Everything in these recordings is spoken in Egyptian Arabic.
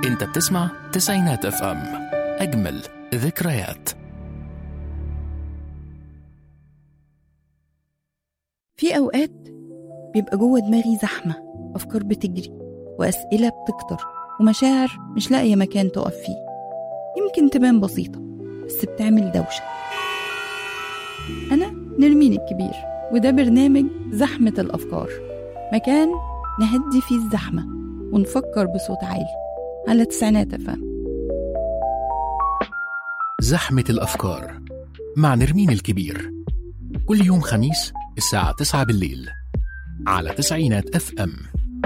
انت بتسمع تسعينات اف ام اجمل ذكريات في أوقات بيبقى جوه دماغي زحمة أفكار بتجري وأسئلة بتكتر ومشاعر مش لاقية مكان تقف فيه يمكن تبان بسيطة بس بتعمل دوشة أنا نرمين الكبير وده برنامج زحمة الأفكار مكان نهدي فيه الزحمة ونفكر بصوت عالي على تسعينات أفهم زحمة الأفكار مع نرمين الكبير كل يوم خميس الساعة 9 بالليل على تسعينات اف ام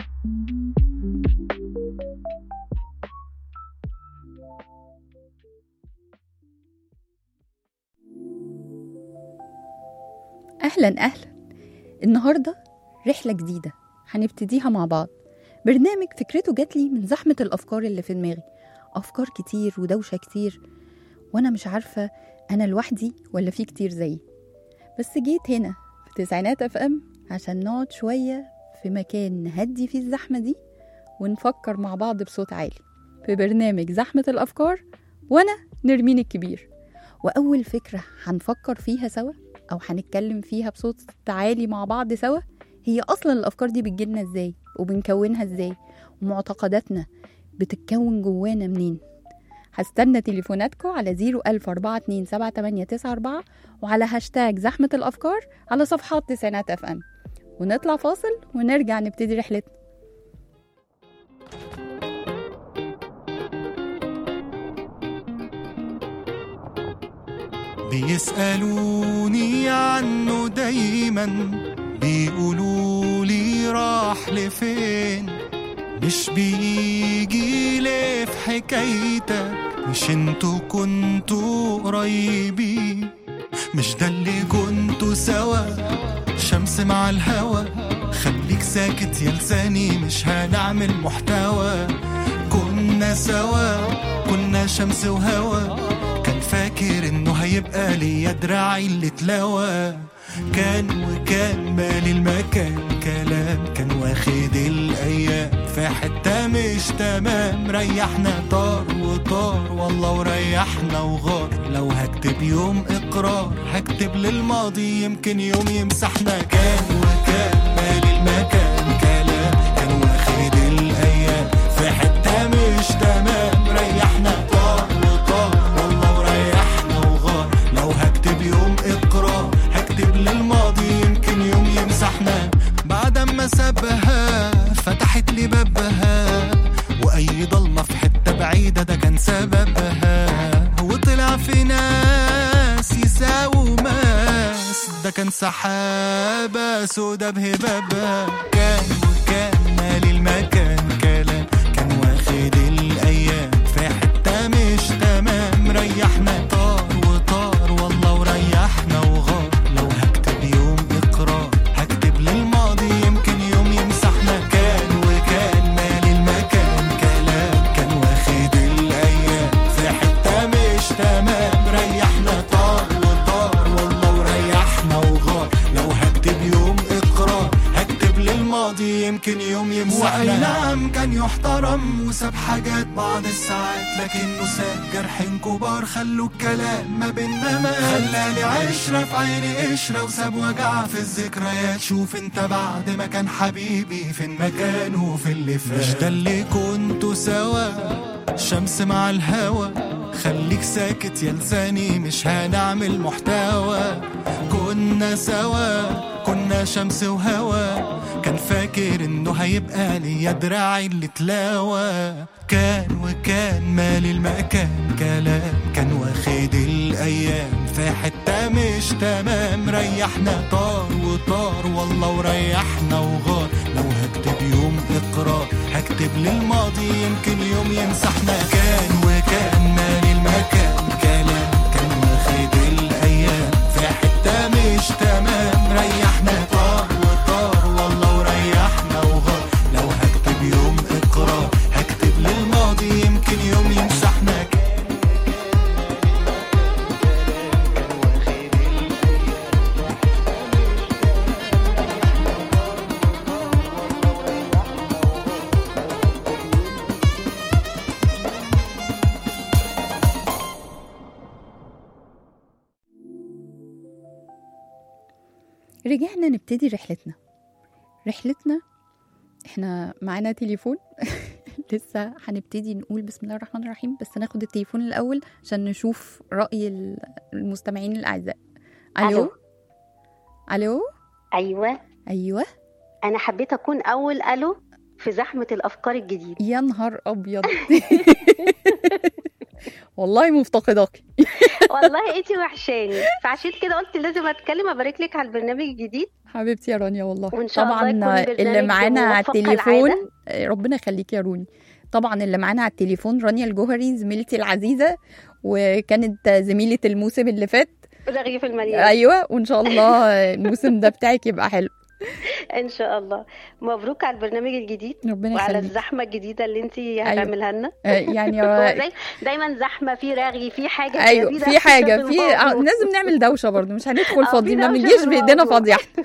أهلا أهلا النهاردة رحلة جديدة هنبتديها مع بعض برنامج فكرته جاتلي من زحمة الأفكار اللي في دماغي أفكار كتير ودوشة كتير وأنا مش عارفة أنا لوحدي ولا في كتير زيي بس جيت هنا في تسعينات اف ام عشان نقعد شوية في مكان نهدي فيه الزحمة دي ونفكر مع بعض بصوت عالي في برنامج زحمة الأفكار وأنا نرمين الكبير وأول فكرة هنفكر فيها سوا أو هنتكلم فيها بصوت عالي مع بعض سوا هي أصلا الأفكار دي بتجيلنا إزاي وبنكونها إزاي ومعتقداتنا بتتكون جوانا منين هستنى تليفوناتكم على 010427894 وعلى هاشتاج زحمة الأفكار على صفحات تسعينات اف ام ونطلع فاصل ونرجع نبتدي رحلتنا بيسألوني عنه دايما بيقولوا لي راح لفين مش بيجي ليه في حكايتك مش انتوا كنتوا قريبين مش ده اللي كنتوا سوا شمس مع الهوا خليك ساكت يا لساني مش هنعمل محتوى كنا سوا كنا شمس وهوا كان فاكر انه هيبقى ليا دراعي اللي اتلوى كان وكان مالي المكان كلام كان واخد الايام في حته مش تمام ريحنا طار وطار والله وريحنا وغار لو هكتب يوم اقرار هكتب للماضي يمكن يوم يمسحنا كان وكان مالي المكان كلام كان واخد الايام في حته مش تمام ريحنا طار وطار والله وريحنا وغار لو هكتب يوم اقرار هكتب للماضي يمكن يوم يمسحنا بعد ما سابها فتحت لي بابها واي ضلمه في حته بعيده ده كان سببها وطلع في ناس يساووا ماس ده كان سحابه سودا بهبابها كان وكان مالي المكان كلام كان واخد الايام في حته مش تمام ريحنا طار وطار والله وريحنا وغار لو هكتب يوم اقرار هكتب للماضي يمكن يوم يمسحنا كان وكان مالي المكان كلام كان واخد الايام في حته مش تمام ريحنا طار وطار والله وريحنا وغار لو هكتب يوم اقرار هكتب للماضي يمكن يوم يمسحنا واي نعم كان يحترم وساب حاجات بعض الساعات لكنه ساب جرحين كبار خلوا الكلام ما بينا ما خلاني عشرة في عيني قشرة وساب وجع في الذكريات شوف انت بعد ما كان حبيبي فين مكانه في اللي فات مش ده اللي كنتوا سوا شمس مع الهوا خليك ساكت يا لساني مش هنعمل محتوى كنا سوا كنا شمس وهوا كان فاكر انه هيبقى ليا دراعي اللي تلاوى كان وكان مالي المكان كلام كان واخد الايام في حته مش تمام ريحنا طار وطار والله وريحنا وغار لو هكتب يوم اقرار هكتب للماضي يمكن يوم يمسحنا كان وكان مالي المكان كلام كان واخد الايام في حته مش تمام ريحنا طار وطار والله وريحنا وغار لو هكتب يوم اقرار هكتب للماضي يمكن يوم يمسحنا رجعنا نبتدي رحلتنا رحلتنا احنا معانا تليفون لسه هنبتدي نقول بسم الله الرحمن الرحيم بس ناخد التليفون الاول عشان نشوف راي ال- المستمعين الاعزاء الو ألو. الو ايوه ايوه انا حبيت اكون اول الو في زحمه الافكار الجديده يا نهار ابيض والله مفتقداكي والله انتي وحشاني فعشان كده قلت لازم اتكلم ابارك لك على البرنامج الجديد حبيبتي يا رانيا والله وإن شاء الله طبعا يكون اللي برنامج معانا على موفق التليفون كالعادة. آه، ربنا يخليك يا روني طبعا اللي معانا على التليفون رانيا الجوهري زميلتي العزيزه وكانت زميله الموسم اللي فات رغيف المليان ايوه وان شاء الله الموسم ده بتاعك يبقى حلو ان شاء الله مبروك على البرنامج الجديد ربنا وعلى يخليك الزحمه الجديده اللي انتي هتعملها لنا آه، يعني هو آه، زي دايما زحمه في رغي في حاجه ايوه جديدة في حاجه في في آه، الموضوع. لازم نعمل دوشه برضو مش هندخل في فاضيين ما دوشة بنجيش في بايدينا الموضوع. فاضيه احنا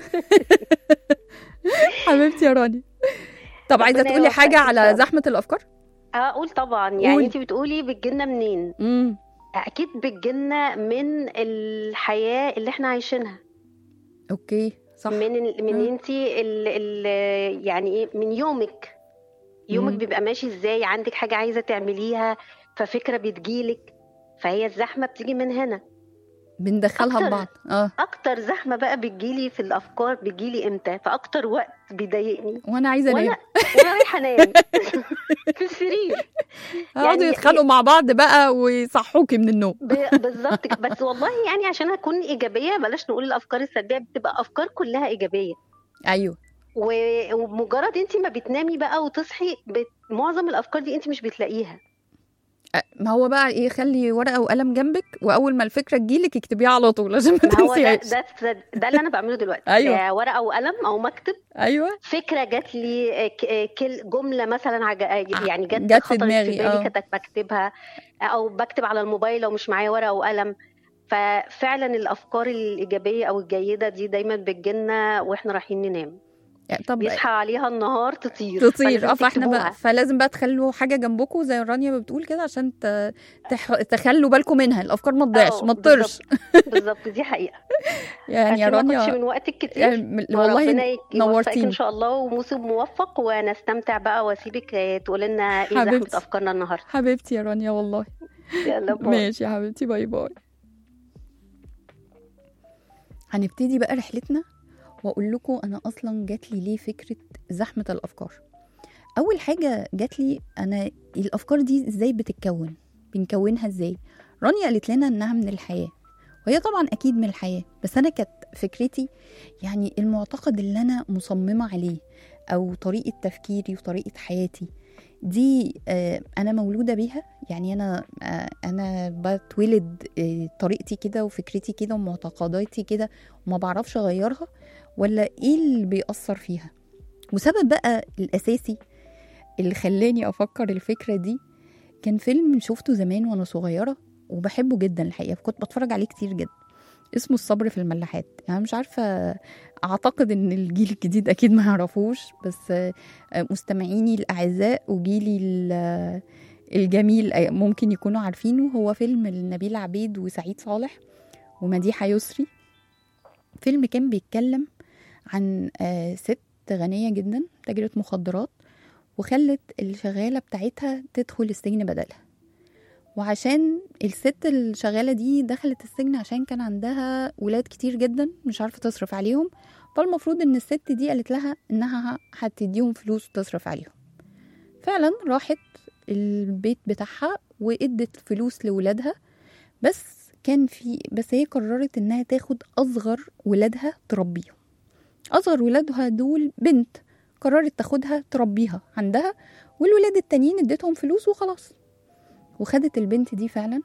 حبيبتي يا رانيا طب عايزه ربنا تقولي يوفقك حاجه إن شاء على الله. زحمه الافكار اقول طبعا يعني قولي. انتي بتقولي بتجيلنا منين امم اكيد بتجيلنا من الحياه اللي احنا عايشينها اوكي صح من ال... من مم. انت ال... ال... يعني ايه من يومك يومك مم. بيبقى ماشي ازاي عندك حاجه عايزه تعمليها ففكره بتجيلك فهي الزحمه بتيجي من هنا بندخلها أكتر. ببعض اه اكتر زحمه بقى بتجيلي في الافكار بتجيلي امتى فاكتر وقت بيضايقني وانا عايزه انام وانا وانا رايحه انام في السرير يقعدوا يعني- يتخانقوا مع بعض بقى ويصحوكي من النوم ب- بالظبط كده. بس والله يعني عشان اكون ايجابيه بلاش نقول الافكار السلبيه بتبقى افكار كلها ايجابيه ايوه و- ومجرد انت ما بتنامي بقى وتصحي بت... معظم الافكار دي انت مش بتلاقيها أ- ما هو بقى ايه خلي ورقه وقلم جنبك واول ما الفكره تجيلك اكتبيها على طول عشان ما ما هو ده, تنسيهاش ده ده ده اللي انا بعمله دلوقتي أيوة. آه، ورقه وقلم او مكتب ايوه فكره جات لي آه، ك- آه، كل جمله مثلا عج... آه، يعني جت جت في خطرت دماغي، في بالي آه. كنت بكتبها او بكتب على الموبايل لو مش معايا ورقه وقلم ففعلا الافكار الايجابيه او الجيده دي دايما بتجيلنا واحنا رايحين ننام يعني طب بيصحى عليها النهار تطير تطير فلازم اه فاحنا تكتبوها. بقى فلازم بقى تخلوا حاجه جنبكم زي رانيا ما بتقول كده عشان ت... تح... تخلوا بالكم منها الافكار ما تضيعش آه، ما تطيرش بالظبط- بالظبط دي حقيقه يعني يا عشان ما اخدش رانيا من وقتك كتير يعني م- وربنا والله يك- يوفقك نورتيني ان شاء الله وموسم موفق ونستمتع بقى واسيبك آه، تقول لنا ايه زحمه حبيبتي. افكارنا النهارده حبيبتي يا رانيا والله يلا باي ماشي يا حبيبتي باي باي هنبتدي بقى رحلتنا واقول لكم انا اصلا جات لي ليه فكره زحمه الافكار اول حاجه جات لي انا الافكار دي ازاي بتتكون بنكونها ازاي رانيا قالت لنا انها من الحياه وهي طبعا اكيد من الحياه بس انا كانت فكرتي يعني المعتقد اللي انا مصممه عليه او طريقه تفكيري وطريقه حياتي دي آه، انا مولوده بيها يعني انا آه، انا بتولد آه، طريقتي كده وفكرتي كده ومعتقداتي كده وما بعرفش اغيرها ولا ايه اللي بيأثر فيها وسبب بقى الاساسي اللي خلاني افكر الفكره دي كان فيلم شفته زمان وانا صغيره وبحبه جدا الحقيقه كنت بتفرج عليه كتير جدا اسمه الصبر في الملاحات يعني مش عارفه اعتقد ان الجيل الجديد اكيد ما يعرفوش بس آه، مستمعيني الاعزاء وجيلي ال- الجميل آه، ممكن يكونوا عارفينه هو فيلم لنبيل عبيد وسعيد صالح ومديحه يسري فيلم كان بيتكلم عن آه، ست غنيه جدا تاجره مخدرات وخلت الشغاله بتاعتها تدخل السجن بدلها وعشان الست الشغاله دي دخلت السجن عشان كان عندها ولاد كتير جدا مش عارفه تصرف عليهم فالمفروض ان الست دي قالت لها انها هتديهم فلوس تصرف عليهم فعلا راحت البيت بتاعها وادت فلوس لولادها بس كان في بس هي قررت انها تاخد اصغر ولادها تربيهم اصغر ولادها دول بنت قررت تاخدها تربيها عندها والولاد التانيين اديتهم فلوس وخلاص وخدت البنت دي فعلا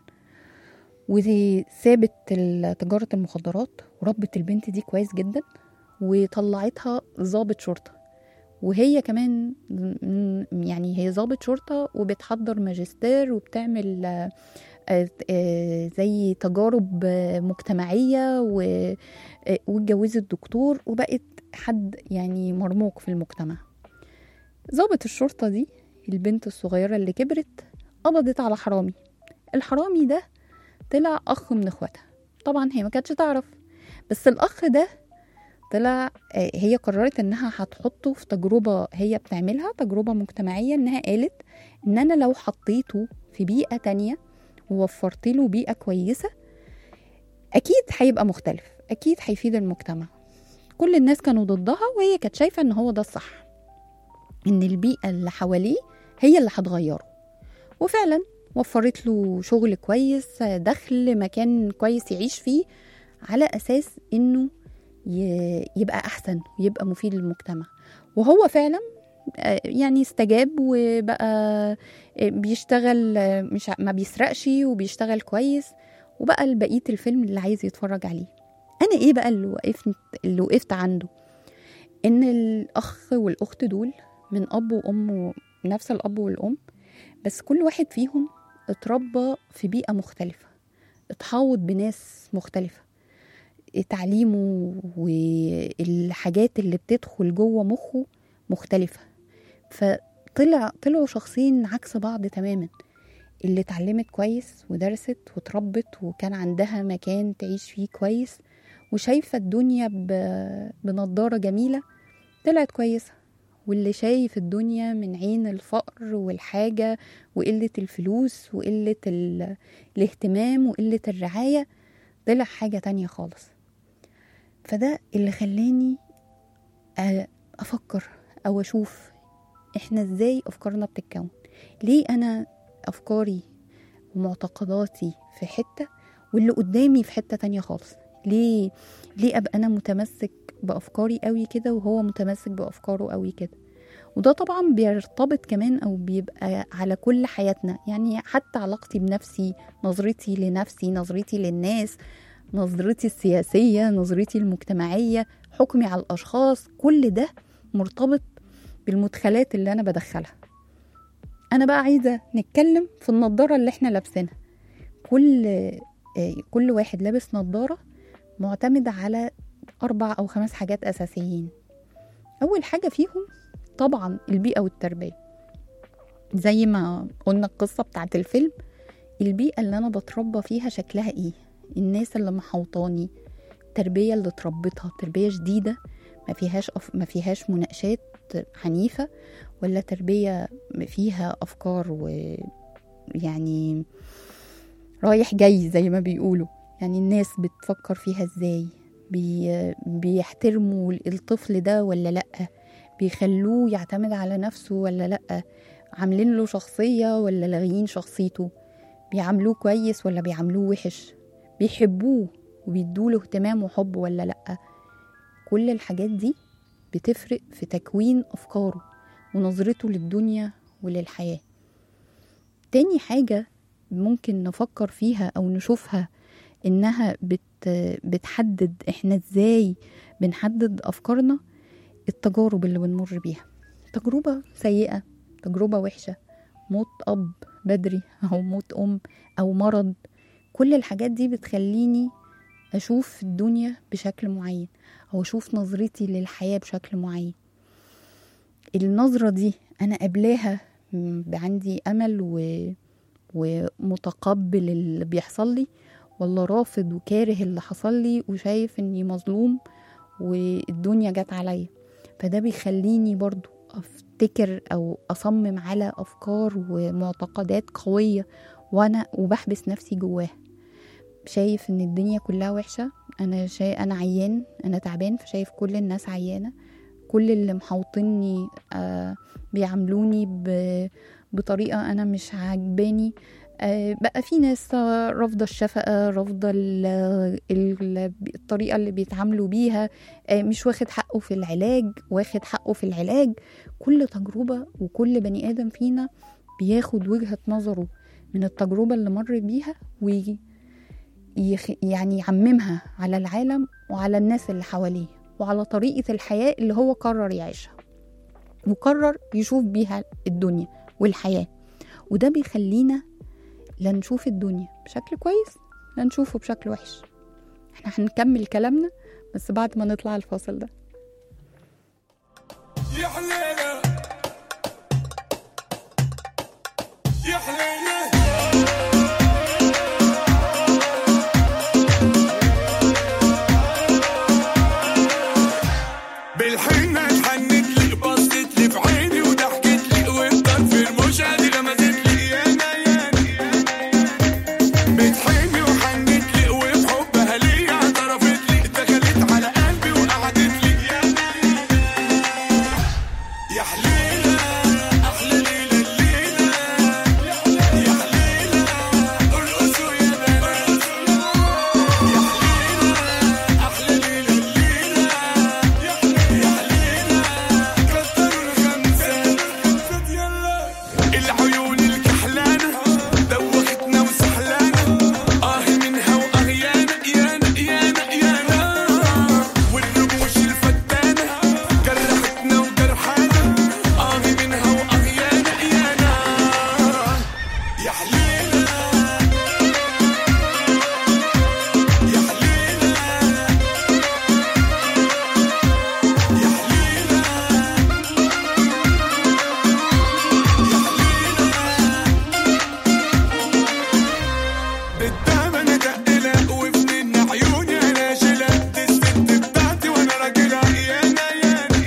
وسابت ال- تجارة المخدرات وربت البنت دي كويس جدا وطلعتها ضابط شرطة وهي كمان م- يعني هي ضابط شرطة وبتحضر ماجستير وبتعمل آه، آه، آه، زي تجارب آه، مجتمعية و- آه، واتجوزت دكتور وبقت حد يعني مرموق في المجتمع ضابط الشرطة دي البنت الصغيرة اللي كبرت قبضت على حرامي الحرامي ده طلع أخ من إخواتها طبعا هي ما كانتش تعرف بس الأخ ده طلع آه، هي قررت انها هتحطه في تجربة هي بتعملها تجربة مجتمعية انها قالت ان انا لو حطيته في بيئة تانية ووفرت له بيئة كويسة اكيد هيبقى مختلف اكيد هيفيد المجتمع كل الناس كانوا ضدها وهي كانت شايفة ان هو ده الصح ان البيئة اللي حواليه هي اللي هتغيره وفعلا وفرت له شغل كويس دخل مكان كويس يعيش فيه على اساس انه ي- يبقى احسن ويبقى مفيد للمجتمع وهو فعلا آه، يعني استجاب وبقى آه، بيشتغل آه، مش ع- ما بيسرقش وبيشتغل كويس وبقى بقيه الفيلم اللي عايز يتفرج عليه انا ايه بقى اللي وقفت اللي وقفت عنده ان الاخ والاخت دول من اب وام نفس الاب والام بس كل واحد فيهم اتربى في بيئه مختلفه اتحوط بناس مختلفه تعليمه والحاجات اللي بتدخل جوه مخه مختلفة فطلع طلعوا شخصين عكس بعض تماما اللي اتعلمت كويس ودرست وتربت وكان عندها مكان تعيش فيه كويس وشايفة الدنيا ب- بنضارة جميلة طلعت كويسة واللي شايف الدنيا من عين الفقر والحاجة وقلة الفلوس وقلة ال- الاهتمام وقلة الرعاية طلع حاجة تانية خالص فده اللي خلاني أ- أفكر أو أشوف إحنا إزاي أفكارنا بتتكون ليه أنا أفكاري ومعتقداتي في حتة واللي قدامي في حتة تانية خالص ليه ليه أبقى أنا متمسك بأفكاري قوي كده وهو متمسك بأفكاره قوي كده وده طبعا بيرتبط كمان أو بيبقى على كل حياتنا يعني حتى علاقتي بنفسي نظرتي لنفسي نظرتي للناس نظرتي السياسية نظرتي المجتمعية حكمي على الأشخاص كل ده مرتبط بالمدخلات اللي أنا بدخلها أنا بقى عايزة نتكلم في النضارة اللي احنا لابسينها كل آه، كل واحد لابس نضارة معتمد على أربع أو خمس حاجات أساسيين أول حاجة فيهم طبعا البيئة والتربية زي ما قلنا القصة بتاعت الفيلم البيئة اللي أنا بتربى فيها شكلها إيه الناس اللي محوطاني التربية اللي اتربيتها تربية جديدة ما فيهاش أف... ما فيهاش مناقشات عنيفة ولا تربية فيها أفكار ويعني رايح جاي زي ما بيقولوا يعني الناس بتفكر فيها ازاي بي... بيحترموا الطفل ده ولا لأ بيخلوه يعتمد على نفسه ولا لأ عاملين له شخصية ولا لاغيين شخصيته بيعاملوه كويس ولا بيعاملوه وحش بيحبوه وبيدوله اهتمام وحب ولا لأ كل الحاجات دي بتفرق في تكوين أفكاره ونظرته للدنيا وللحياة تاني حاجة ممكن نفكر فيها أو نشوفها إنها بت بتحدد إحنا إزاي بنحدد أفكارنا التجارب اللي بنمر بيها تجربة سيئة تجربة وحشة موت أب بدري أو موت أم أو مرض كل الحاجات دي بتخليني أشوف الدنيا بشكل معين أو أشوف نظرتي للحياة بشكل معين النظرة دي أنا قبلاها م- عندي أمل و... ومتقبل اللي بيحصل لي ولا رافض وكاره اللي حصل لي وشايف اني مظلوم والدنيا جت عليا فده بيخليني برضو افتكر او اصمم على افكار ومعتقدات قوية وانا وبحبس نفسي جواها شايف ان الدنيا كلها وحشة انا شايف انا عيان انا تعبان فشايف كل الناس عيانة كل اللي محوطني آه بيعاملوني ب- بطريقة انا مش عاجباني آه، بقى في ناس آه، رافضة الشفقة رافضة ال- ال- الطريقة اللي بيتعاملوا بيها آه، مش واخد حقه في العلاج واخد حقه في العلاج كل تجربة وكل بني آدم فينا بياخد وجهة نظره من التجربة اللي مر بيها ويجي يخ- يعني يعممها على العالم وعلى الناس اللي حواليه وعلى طريقة الحياة اللي هو قرر يعيشها وقرر يشوف بيها الدنيا والحياة وده بيخلينا لا نشوف الدنيا بشكل كويس لا نشوفه بشكل وحش احنا هنكمل كلامنا بس بعد ما نطلع الفاصل ده يا حليلة يا حليلة يا حليلة أحلى ليلة الليلة يا حليلة ارقصوا يا بنات يا حليلة أحلى ليلة الليلة يا حليلة كتروا الخمسات خمسات يلا العيون الكحلانة دوختنا وسحلانة آه منها وأغيانة يانا يانا يانا والرموش الفتانة جرحتنا وجرحانة آه منها وأغيانة يانا يا حليلة يا حليلة يا حليلة قدام انا دقلة وفنين عيوني انا شلة دي الست بتاعتي وانا راجلة يانا يانا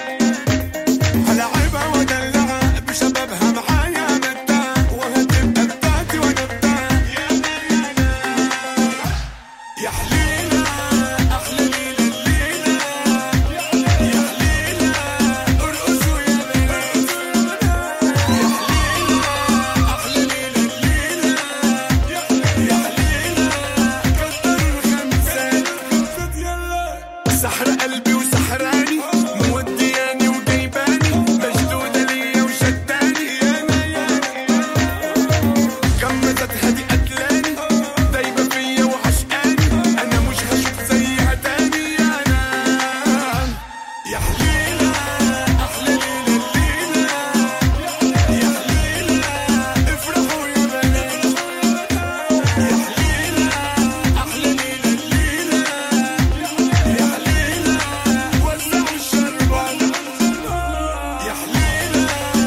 هلعبها وادلعها بشبابها معايا متاع وهتبقى بتاعتي وانا بتاعها يانا يانا يا حليلة احلى ليلة الليلة يا حليلة ارقصوا يا بنات يا حليلة احلى ليلة الليلة يا حليلة كتروا الخمسات خمسات يلا سحر قلبي وسحراني مودياني وجايباني مشدودة ليا وشداني يانا يانا جمدتها دي قتلاني دايبة فيا وعشقاني أنا مش هشوف زيها تاني يانا يا حليلة أحلى ليلة الليلة يا حليلة افرحوا يا بنات يا حليلة أحلى ليلة الليلة يا حليلة وزعوا الشربات يا حليلة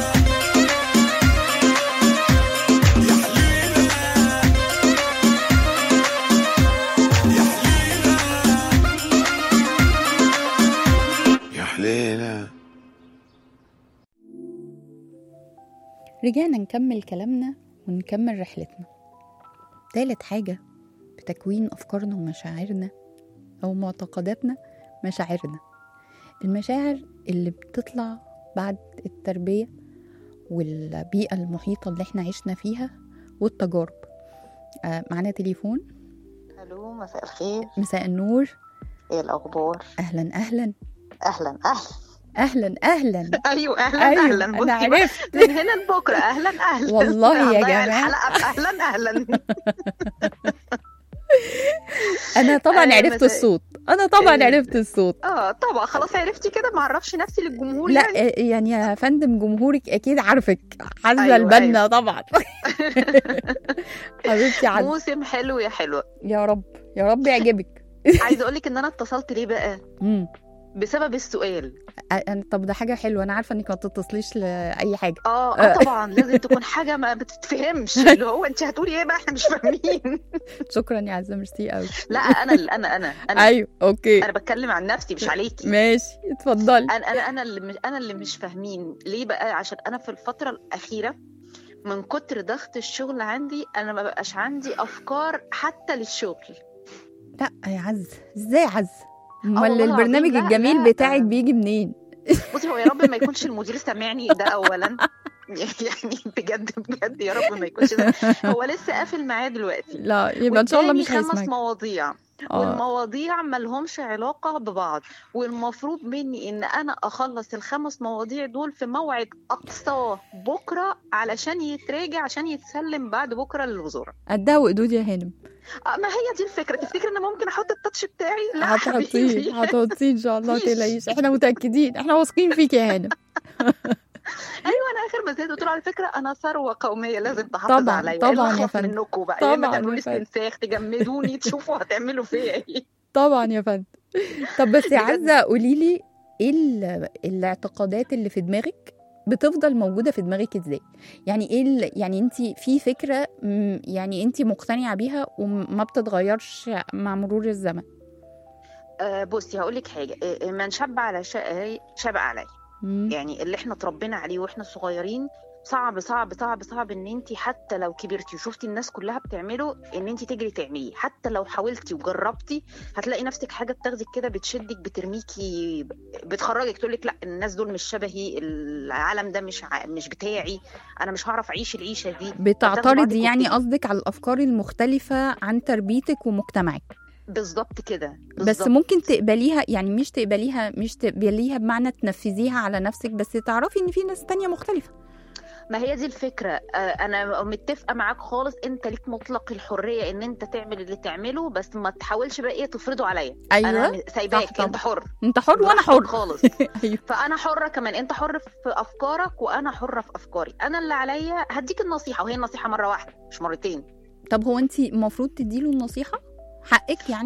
يا حليلة يا حليلة يا حليلة رجعنا نكمل كلامنا ونكمل رحلتنا تالت حاجة في تكوين أفكارنا ومشاعرنا أو معتقداتنا مشاعرنا المشاعر اللي بتطلع بعد التربية والبيئة المحيطة اللي احنا عشنا فيها والتجارب آه معانا تليفون الو مساء الخير مساء النور ايه الاخبار أهلا أهلا اهلا اهلا أهلا أهلا ايوه اهلا أيوة اهلا أنا بصي بقى، عرفت من هنا لبكره اهلا اهلا والله يا هنضيع جماعة. الحلقه باهلا اهلا أنا طبعا آه، عرفت مساء- الصوت أنا طبعا إيه. عرفت الصوت اه طبعا خلاص عرفتي كده ما اعرفش نفسي للجمهور لا يعني آه، يعني يا فندم جمهورك اكيد عارفك حاسه أيوة، البنا طبعا حبيبتي عز موسم حلو يا حلوه يا رب يا رب يعجبك عايزه اقول لك ان انا اتصلت ليه بقى امم بسبب السؤال أنا- طب ده حاجه حلوه انا عارفه انك ما بتتصليش لاي حاجه اه اه طبعا لازم تكون حاجه ما بتتفهمش اللي هو انت هتقولي ايه بقى احنا مش فاهمين شكرا يا عزه ميرسي قوي لا انا اللي انا انا انا ايوه اوكي انا بتكلم عن نفسي مش عليكي ماشي اتفضلي انا انا انا اللي مش انا اللي مش فاهمين ليه بقى عشان انا في الفتره الاخيره من كتر ضغط الشغل عندي انا ما بقاش عندي افكار حتى للشغل لا يا عز ازاي يا عز امال والله البرنامج العظيم، لا، الجميل لا. بتاعك بيجي منين بصي هو يا رب ما يكونش المدير سامعني ده اولا يعني بجد بجد يا رب ما يكونش ده هو لسه قافل معايا دلوقتي لا يبقى ان شاء الله واداني مش خمس هيسمعك مواضيع اه والمواضيع ملهمش علاقة ببعض والمفروض مني ان انا اخلص الخمس مواضيع دول في موعد اقصاه بكرة علشان يتراجع عشان يتسلم بعد بكرة للوزارة قدها وقدود يا هانم آه، ما هي دي الفكرة تفتكر ان ممكن احط التاتش بتاعي لا هتحطيه حبيبي هتحطيه ان شاء الله مفيش. تقلقيش احنا متاكدين احنا واثقين فيك يا هانم ايوه انا اخر ما زهقت قلت له على فكرة انا ثروة قومية لازم تحافظ طبعاً، عليا طبعاً إيه اللي يا أخاف فندم. منكم بقى طبعاً يا اما تعملوا يا لي فندم. استنساخ تجمدوني تشوفوا هتعملوا فيا ايه طبعا يا فندم طب بس يا بجد. عزه قولي لي ايه ال- الاعتقادات اللي في دماغك بتفضل موجوده في دماغك ازاي يعني ايه ال- يعني انت في فكره مم، يعني انت مقتنعه بيها وما بتتغيرش مع مرور الزمن آه بصي هقول لك حاجة آه، آه، من شب على شيء شاب عليه مم. يعني اللي احنا اتربينا عليه واحنا صغيرين صعب صعب صعب صعب ان انت حتى لو كبرتي وشفتي الناس كلها بتعمله ان انت تجري تعمليه حتى لو حاولتي وجربتي هتلاقي نفسك حاجه بتاخدك كده بتشدك بترميكي بتخرجك تقول لك لا الناس دول مش شبهي العالم ده مش ع... مش بتاعي انا مش هعرف اعيش العيشه دي فتاخدي بتعترضي بعضك يعني وبتجري. قصدك على الافكار المختلفه عن تربيتك ومجتمعك بالظبط كده بس بالظبط. ممكن تقبليها يعني مش تقبليها مش تقبليها بمعنى تنفذيها على نفسك بس تعرفي ان في ناس تانية مختلفة ما هي دي الفكرة آه، أنا متفقة معاك خالص أنت ليك مطلق الحرية إن أنت تعمل اللي تعمله بس ما تحاولش بقى إيه تفرضه عليا ايوه أنا سايباك صح طبعا. أنت حر انت حر وانا براحتك حر خالص ايوه فأنا حرة كمان أنت حر في أفكارك وأنا حرة في أفكاري أنا اللي عليا هديك النصيحة وهي النصيحة مرة واحدة مش مرتين طب هو انت المفروض تديله النصيحة حقك يعني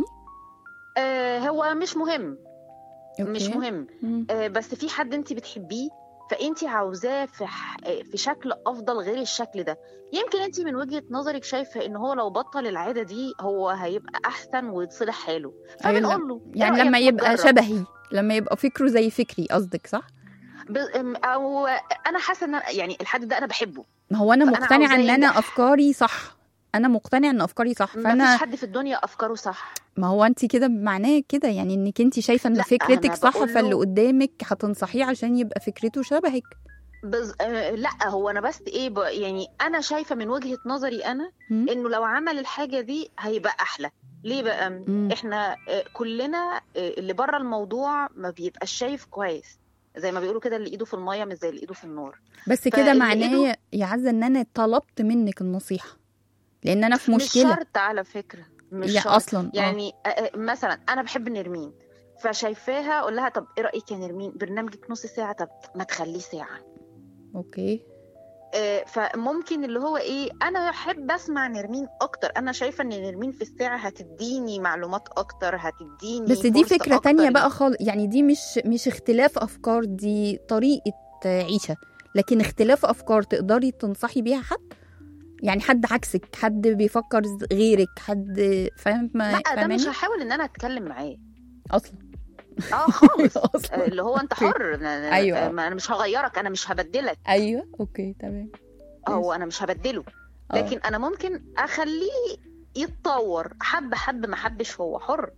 آه هو مش مهم مش أوكي. مهم مم. آه بس في حد أنت بتحبيه فانت عاوزاه في ح... في شكل افضل غير الشكل ده يمكن انت من وجهه نظرك شايفه ان هو لو بطل العاده دي هو هيبقى احسن ويتصلح حاله أيوة، فبنقول له إيه يعني رأيك لما يبقى نجرب؟ شبهي لما يبقى فكره زي فكري قصدك صح ب... أم- او انا حاسه ان أنا- يعني الحد ده انا بحبه ما هو انا فأنا مقتنعة ان عاوزاه انا ينجح. افكاري صح انا مقتنعة ان افكاري صح ما فانا فيش حد في الدنيا افكاره صح ما هو انت كده معناه كده يعني انك انت شايفه ان لا، فكرتك أنا صح بقول له- فاللي قدامك هتنصحيه عشان يبقى فكرته شبهك بز... آه، لا هو انا بس ايه ب... يعني انا شايفه من وجهه نظري انا مم. انه لو عمل الحاجه دي هيبقى احلى ليه بقى مم. احنا آه، كلنا آه، اللي بره الموضوع ما بيبقاش شايف كويس زي ما بيقولوا كده اللي ايده في الميه مش زي اللي ايده في النار بس كده فاللي معناه إيده- يا عزه ان انا طلبت منك النصيحه لان انا في مش مشكله شرط على فكره مش يا شرط اصلا يعني يعني آه، آه، مثلا انا بحب نرمين فشايفاها اقول لها طب ايه رايك يا نرمين برنامجك نص ساعه طب ما تخليه ساعه اوكي آه، فممكن اللي هو ايه انا احب اسمع نرمين اكتر انا شايفه ان نرمين في الساعه هتديني معلومات اكتر هتديني بس دي فرصة فكره أكتر تانية بقى خالص يعني دي مش مش اختلاف افكار دي طريقه عيشه لكن اختلاف افكار تقدري تنصحي بيها حد يعني حد عكسك حد بيفكر ز- غيرك حد فاهم لا ده فاهماني مش هحاول ان انا اتكلم معاه اصلا اه خالص آه، اصلا اللي هو انت حر أنا- أنا- أيوة. ما انا مش هغيرك انا مش هبدلك ايوه اوكي تمام هو انا مش هبدله آه. لكن انا ممكن اخليه يتطور حب حب ما حبش هو حر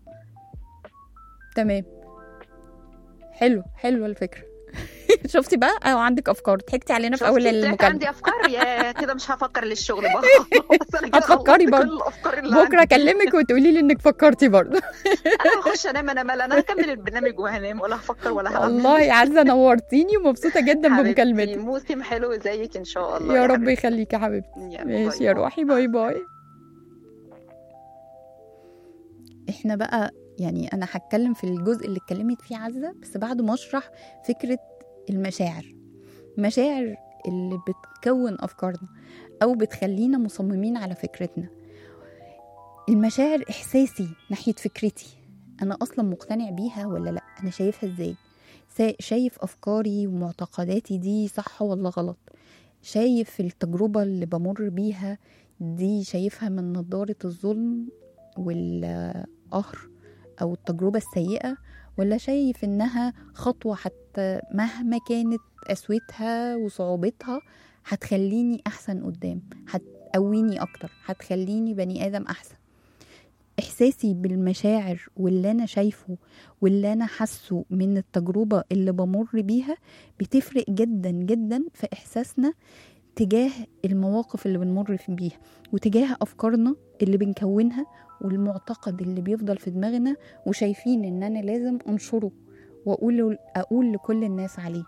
تمام حلو حلوه الفكره شفتي بقى اه عندك افكار ضحكتي علينا في اول شفتي ازاي المكالمه عندي افكار يا كده مش هفكر للشغل بقى خلاص انا كده هتفكري خلصت برضه. كل الافكار اللي بكره عندي. اكلمك وتقولي لي انك فكرتي برضه انا هخش انام انا مال انا هكمل البرنامج وهنام ولا هفكر ولا هعمل والله يا عزه نورتيني ومبسوطه جدا حبيبتي، بمكالمتك موسم حلو زيك ان شاء الله يا رب حبيبتي. يخليكي يا حبيبتي يلا، ماشي باي يا باي. روحي باي باي احنا بقى يعني انا هتكلم في الجزء اللي اتكلمت فيه عزه بس بعد ما اشرح فكره المشاعر المشاعر اللي بتكون افكارنا او بتخلينا مصممين على فكرتنا المشاعر احساسي ناحيه فكرتي انا اصلا مقتنع بيها ولا لا انا شايفها ازاي سا- شايف افكاري ومعتقداتي دي صح ولا غلط شايف التجربة اللي بمر بيها دي شايفها من نظارة الظلم والقهر أو التجربة السيئة ولا شايف إنها خطوة حتى مهما كانت قسوتها وصعوبتها هتخليني أحسن قدام هتقويني أكتر هتخليني بني آدم أحسن إحساسي بالمشاعر واللي أنا شايفه واللي أنا حاسه من التجربة اللي بمر بيها بتفرق جدا جدا في إحساسنا تجاه المواقف اللي بنمر في- بيها وتجاه أفكارنا اللي بنكونها والمعتقد اللي بيفضل في دماغنا وشايفين إن أنا لازم أنشره وأقول أقول لكل الناس عليه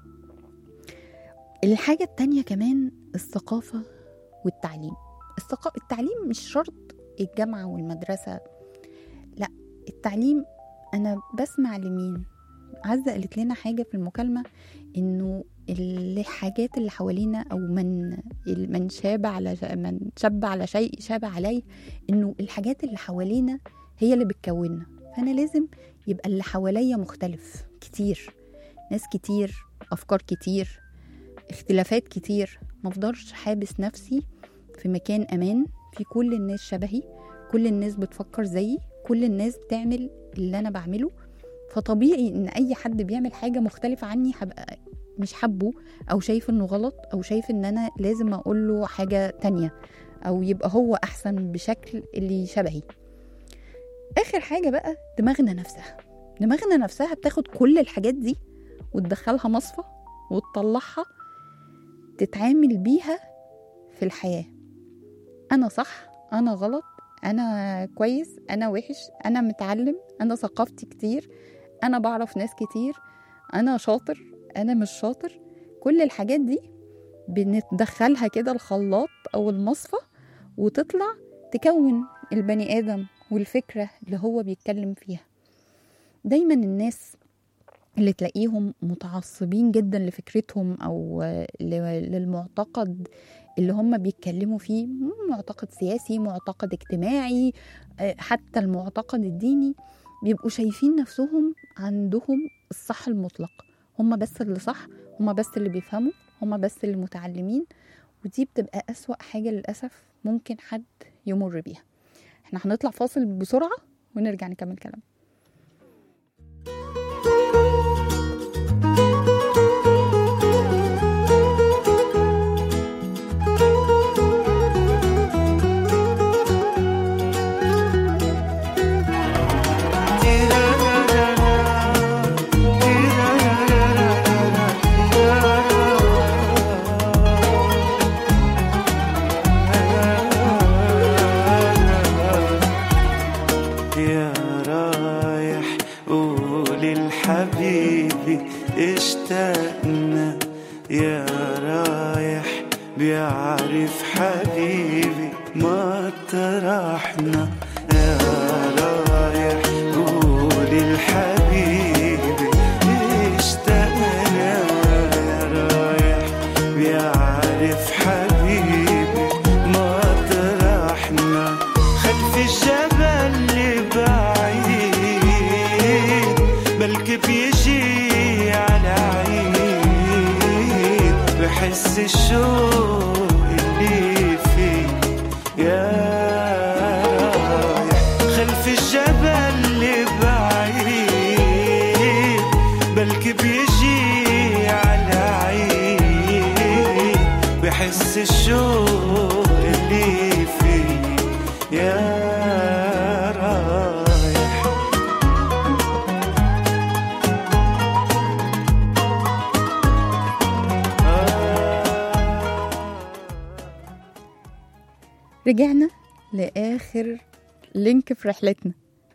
الحاجة التانية كمان الثقافة والتعليم الثقا... التعليم مش شرط الجامعة والمدرسة لا التعليم أنا بسمع لمين عزة قالت لنا حاجة في المكالمة إنه الحاجات اللي حوالينا أو من من شاب على من شاب على شيء شاب عليه إنه الحاجات اللي حوالينا هي اللي بتكوننا فأنا لازم يبقى اللي حواليا مختلف كتير ناس كتير أفكار كتير اختلافات كتير مفضلش حابس نفسي في مكان أمان في كل الناس شبهي كل الناس بتفكر زيي كل الناس بتعمل اللي أنا بعمله فطبيعي ان اي حد بيعمل حاجه مختلفه عني هبقى مش حبه او شايف انه غلط او شايف ان انا لازم اقول له حاجه تانية او يبقى هو احسن بشكل اللي شبهي اخر حاجه بقى دماغنا نفسها دماغنا نفسها بتاخد كل الحاجات دي وتدخلها مصفى وتطلعها تتعامل بيها في الحياه انا صح انا غلط انا كويس انا وحش انا متعلم انا ثقافتي كتير انا بعرف ناس كتير انا شاطر انا مش شاطر كل الحاجات دي بنتدخلها كده الخلاط او المصفى وتطلع تكون البني ادم والفكره اللي هو بيتكلم فيها دايما الناس اللي تلاقيهم متعصبين جدا لفكرتهم او ل- للمعتقد اللي هم بيتكلموا فيه معتقد سياسي معتقد اجتماعي آه، حتى المعتقد الديني بيبقوا شايفين نفسهم عندهم الصح المطلق هم بس اللي صح هم بس اللي بيفهموا هم بس اللي متعلمين ودي بتبقى أسوأ حاجة للأسف ممكن حد يمر بيها احنا هنطلع فاصل بسرعة ونرجع نكمل كلام يا رايح قول الحبيبي اشتقنا يا رايح بيعرف حبيبي ما طرحنا يا رايح قول الحبيبي اشتقنا يا رايح بيعرف حبيبي ما طرحنا خلف الجبل اللي بعيد بلكي بيجي على عيد بحس الشوق اللي فيه يا رايح خلف الجبل اللي بعيد بلكي بيجي على عيد بحس الشوق اللي فيه يا رايح رجعنا لآخر لينك في رحلتنا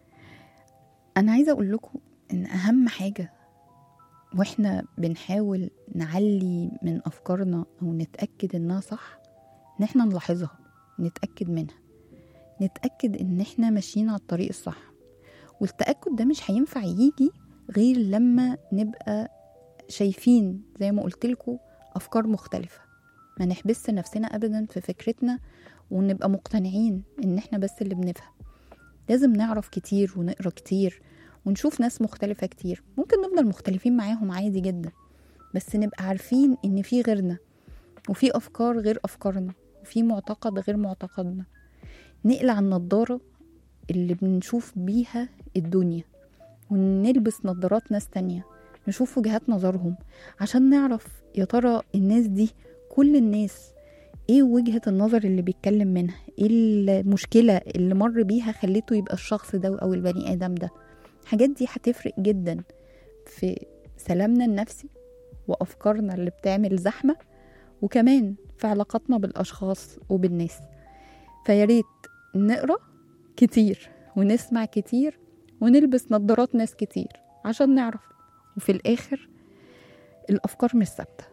أنا عايزة أقول لكم إن أهم حاجة وإحنا بنحاول نعلي من أفكارنا أو نتأكد إنها صح إن إحنا نلاحظها نتأكد منها نتأكد إن إحنا ماشيين على الطريق الصح والتأكد ده مش هينفع يجي غير لما نبقى شايفين زي ما قلت لكم أفكار مختلفة ما نحبس نفسنا أبدا في فكرتنا ونبقى مقتنعين ان احنا بس اللي بنفهم لازم نعرف كتير ونقرا كتير ونشوف ناس مختلفة كتير ممكن نفضل مختلفين معاهم عادي جدا بس نبقى عارفين ان في غيرنا وفي افكار غير افكارنا وفي معتقد غير معتقدنا نقلع النضارة اللي بنشوف بيها الدنيا ونلبس نظارات ناس تانية نشوف وجهات نظرهم عشان نعرف يا ترى الناس دي كل الناس ايه وجهة النظر اللي بيتكلم منها ايه المشكلة اللي مر بيها خليته يبقى الشخص ده او البني ادم ده الحاجات دي هتفرق جدا في سلامنا النفسي وافكارنا اللي بتعمل زحمة وكمان في علاقاتنا بالاشخاص وبالناس فياريت نقرا كتير ونسمع كتير ونلبس نظارات ناس كتير عشان نعرف وفي الاخر الافكار مش ثابته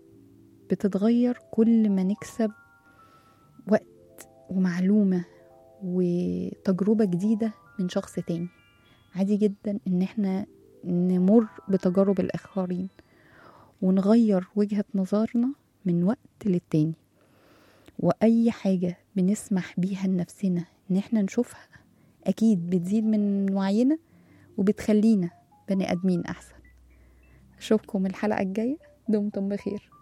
بتتغير كل ما نكسب وقت ومعلومة وتجربة جديدة من شخص تاني عادي جدا ان احنا نمر بتجارب الاخرين ونغير وجهة نظرنا من وقت للتاني واي حاجة بنسمح بيها لنفسنا ان احنا نشوفها اكيد بتزيد من وعينا وبتخلينا بني ادمين احسن اشوفكم الحلقة الجاية دمتم بخير